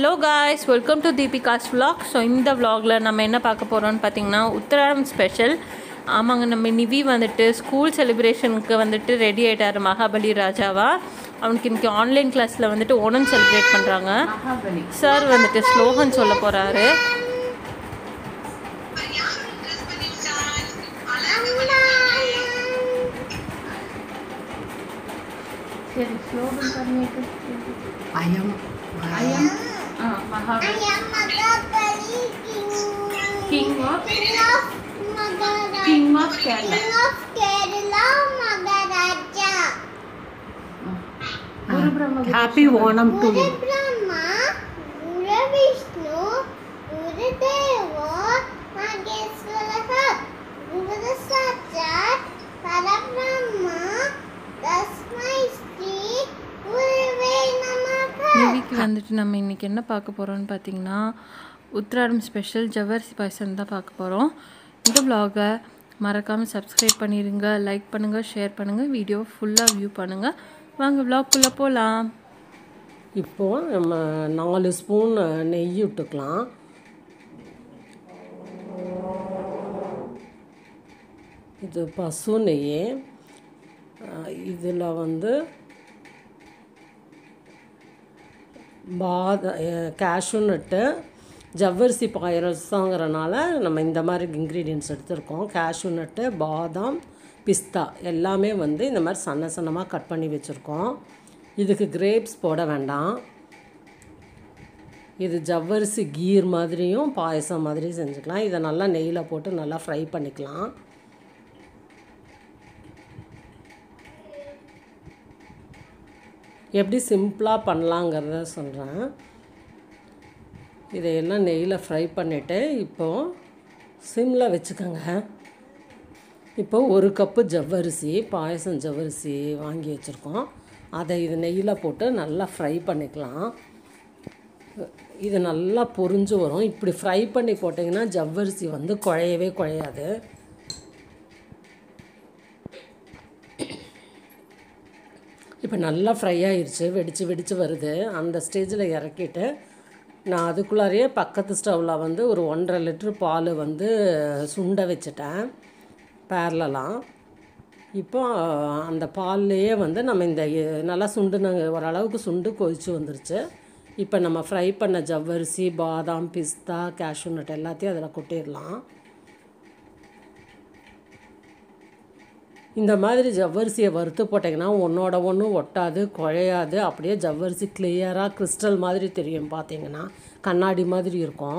hello guys welcome to Deepika's vlog so இந்த vlogல நம்ம என்ன பார்க்க போகிறோம்னு பார்த்தீங்கன்னா உத்தராடம் ஸ்பெஷல் ஆமாங்க நம்ம நிவி வந்துட்டு ஸ்கூல் செலிப்ரேஷனுக்கு வந்துட்டு ரெடி ஆகிட்டாரு மகாபலி ராஜாவா அவனுக்கு இன்னைக்கு ஆன்லைன் கிளாஸில் வந்துட்டு ஓணம் செலிப்ரேட் பண்ணுறாங்க சார் வந்துட்டு ஸ்லோகன் சொல்ல போகிறாரு சரி ஸ்லோகன் பண்ணிட்டு I am I am Mahabali king of king of Kerala குரு பிரம்ம ஹாப்பி ஓணம் டு விஷ்ணு குருதேவ மகேஸ்வரः குரு சாட்சாத் பரபிரம்ம தஸ்மை ஸ்ரீ குருவே நமக நிவிக்கு வந்துட்டு நம்ம இன்றைக்கி என்ன பார்க்க போகிறோம்னு பார்த்தீங்கன்னா உத்ராடம் ஸ்பெஷல் ஜவ்வரிசி பாயசம் தான் பார்க்க போகிறோம் இந்த vlog-அ மறக்காமல் சப்ஸ்கிரைப் பண்ணிடுங்க லைக் பண்ணுங்கள் ஷேர் பண்ணுங்கள் வீடியோ ஃபுல்லாக வியூ பண்ணுங்கள் வாங்க vlog-குள்ளே போகலாம் இப்போ நம்ம நாலு ஸ்பூன் நெய் விட்டுக்கலாம் இது பசு நெய் இதில் வந்து பாத கேஷ்யூ நட்டு ஜவ்வரிசி பாயரசங்கிறனால நம்ம இந்த மாதிரி இன்க்ரீடியன்ட்ஸ் எடுத்திருக்கோம் கேஷ்யூ நட்டு பாதாம் பிஸ்தா எல்லாமே வந்து இந்த மாதிரி சன்ன சன்னமாக கட் பண்ணி வச்சுருக்கோம் இதுக்கு கிரேப்ஸ் போட வேண்டாம் இது ஜவ்வரிசி கீர் மாதிரியும் பாயசம் மாதிரியும் செஞ்சுக்கலாம் இதை நல்லா நெய்யில் போட்டு நல்லா ஃப்ரை பண்ணிக்கலாம் எப்படி சிம்பிளாக பண்ணலாங்கிறத சொல்கிறேன் இதையெல்லாம் நெய்யில் ஃப்ரை பண்ணிவிட்டு இப்போது சிம்மில் வச்சுக்கோங்க இப்போ ஒரு கப்பு ஜவ்வரிசி பாயசம் ஜவ்வரிசி வாங்கி வச்சுருக்கோம் அதை இது நெய்யில் போட்டு நல்லா ஃப்ரை பண்ணிக்கலாம் இது நல்லா பொரிஞ்சு வரும் இப்படி ஃப்ரை பண்ணி போட்டிங்கன்னா ஜவ்வரிசி வந்து குழையவே குழையாது இப்போ நல்லா ஃப்ரை ஆயிடுச்சு வெடித்து வெடித்து வருது அந்த ஸ்டேஜில் இறக்கிட்டு நான் அதுக்குள்ளாரையே பக்கத்து ஸ்டவ்வில் வந்து ஒரு ஒன்றரை லிட்ரு பால் வந்து சுண்ட வச்சுட்டேன் பேரலாம் இப்போ அந்த பால்லையே வந்து நம்ம இந்த இ- நல்லா சுண்டுன ஓரளவுக்கு சுண்டு கொதிச்சு வந்துருச்சு இப்போ நம்ம ஃப்ரை பண்ண ஜவ்வரிசி பாதாம் பிஸ்தா கேஷ்யூ நட் எல்லாத்தையும் அதில் கொட்டிடலாம் இந்த மாதிரி ஜவ்வரிசியை வறுத்து போட்டிங்கன்னா ஒன்றோட ஒன்று ஒட்டாது குழையாது அப்படியே ஜவ்வரிசி கிளியராக கிறிஸ்டல் மாதிரி தெரியும் பார்த்தீங்கன்னா கண்ணாடி மாதிரி இருக்கும்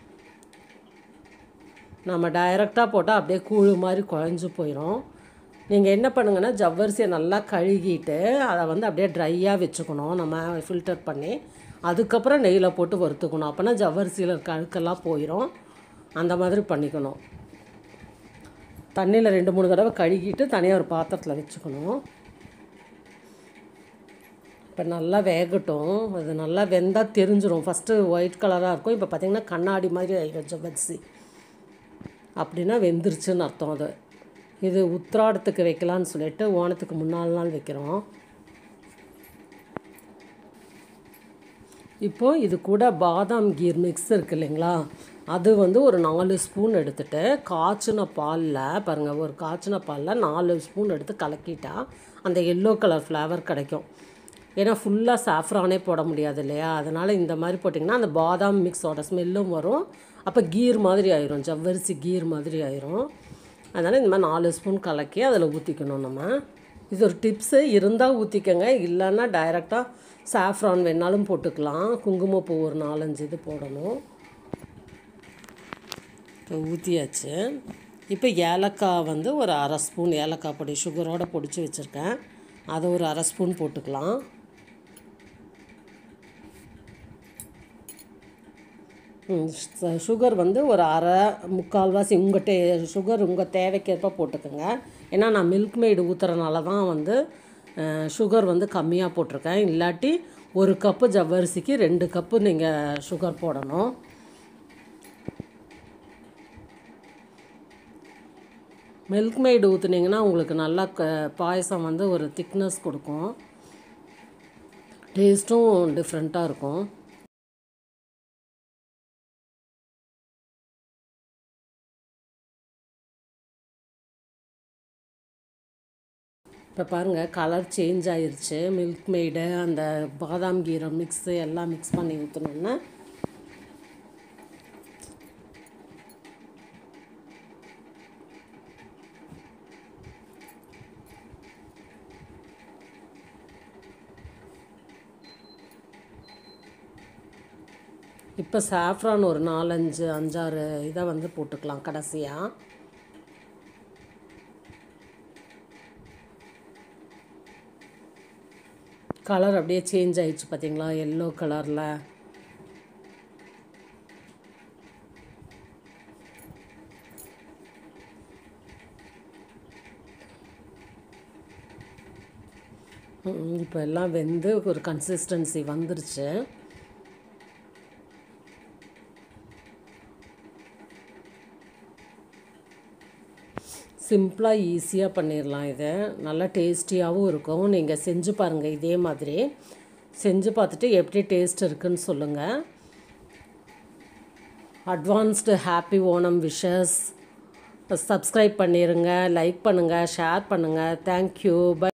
நம்ம டைரெக்டாக போட்டால் அப்படியே கூழ் மாதிரி குழஞ்சு போயிடும் நீங்கள் என்ன பண்ணுங்கன்னா ஜவ்வரிசியை நல்லா கழுகிட்டு அதை வந்து அப்படியே ட்ரையாக வச்சுக்கணும் நம்ம ஃபில்டர் பண்ணி அதுக்கப்புறம் நெய்யில் போட்டு வறுத்துக்கணும் அப்போனா ஜவ்வரிசியில் இருக்க அழுக்கெல்லாம் போயிடும் அந்த மாதிரி பண்ணிக்கணும் தண்ணியில் ரெண்டு மூணு தடவை கழுகிட்டு தனியாக ஒரு பாத்திரத்தில் வச்சுக்கணும் இப்போ நல்லா வேகட்டும் அது நல்லா வெந்தால் தெரிஞ்சிரும் ஃபஸ்ட்டு ஒயிட் கலராக இருக்கும் இப்போ பார்த்தீங்கன்னா கண்ணாடி மாதிரி ஆகிடும் ஜவ்வரிசி அப்படின்னா வெந்துருச்சுன்னு அர்த்தம் அது இது உத்திராடத்துக்கு வைக்கலான்னு சொல்லிட்டு ஓணத்துக்கு முன்னாள் நாள் வைக்கிறோம் இப்போது இது கூட பாதாம் கீர் மிக்ஸ் இருக்கு இல்லைங்களா அது வந்து ஒரு நாலு ஸ்பூன் எடுத்துட்டு காய்ச்சின பாலில் பாருங்கள் ஒரு காய்ச்சின பாலில் நாலு ஸ்பூன் எடுத்து கலக்கிட்டா அந்த எல்லோ கலர் ஃப்ளேவர் கிடைக்கும் ஏன்னா ஃபுல்லாக சாஃப்ரானே போட முடியாது இல்லையா அதனால் இந்த மாதிரி போட்டிங்கன்னா அந்த பாதாம் மிக்ஸோட ஸ்மெல்லும் வரும் அப்போ கீர் மாதிரி ஆயிரும் ஜவ்வரிசி கீர் மாதிரி ஆயிரும் அதனால் இந்த மாதிரி நாலு ஸ்பூன் கலக்கி அதில் ஊற்றிக்கணும் நம்ம இது ஒரு டிப்ஸு இருந்தால் ஊற்றிக்கங்க இல்லைன்னா டைரெக்டாக சாஃப்ரான் வேணாலும் போட்டுக்கலாம் குங்குமப்பூ ஒரு நாலஞ்சு இது போடணும் இப்போ ஊற்றியாச்சு இப்போ ஏலக்காய் வந்து ஒரு அரை ஸ்பூன் ஏலக்காய் பொடி சுகரோட பொடிச்சு வச்சுருக்கேன் அதை ஒரு அரை ஸ்பூன் போட்டுக்கலாம் சுகர் வந்து ஒரு அரை முக்கால்வாசி உங்கள் டே சுகர் உங்கள் தேவைக்கேற்ப போட்டுக்கோங்க ஏன்னா நான் மில்க் மெய்டு ஊற்றுறனால தான் வந்து சுகர் வந்து கம்மியாக போட்டிருக்கேன் இல்லாட்டி ஒரு கப்பு ஜவ்வரிசிக்கு ரெண்டு கப்பு நீங்கள் சுகர் போடணும் மில்க் மெய்டு ஊற்றுனீங்கன்னா உங்களுக்கு நல்லா க பாயசம் வந்து ஒரு திக்னஸ் கொடுக்கும் டேஸ்ட்டும் டிஃப்ரெண்ட்டாக இருக்கும் இப்போ பாருங்கள் கலர் சேஞ்ச் ஆயிருச்சு மில்க் மெய்டு அந்த பாதாம் கீரை மிக்ஸு எல்லாம் மிக்ஸ் பண்ணி ஊற்றினோன்னா இப்போ சாஃப்ரான் ஒரு நாலஞ்சு அஞ்சாறு இதை வந்து போட்டுக்கலாம் கடைசியாக கலர் அப்படியே சேஞ்ச் ஆயிடுச்சு பார்த்தீங்களா எல்லோ கலரில் இப்போ எல்லாம் வெந்து ஒரு கன்சிஸ்டன்சி வந்துருச்சு சிம்பிளாக ஈஸியாக பண்ணிடலாம் இதை நல்லா டேஸ்டியாகவும் இருக்கும் நீங்கள் செஞ்சு பாருங்கள் இதே மாதிரி செஞ்சு பார்த்துட்டு எப்படி டேஸ்ட் இருக்குன்னு சொல்லுங்கள் advanced happy Onam wishes subscribe பண்ணிடுங்க லைக் பண்ணுங்கள் ஷேர் பண்ணுங்கள் தேங்க்யூ பை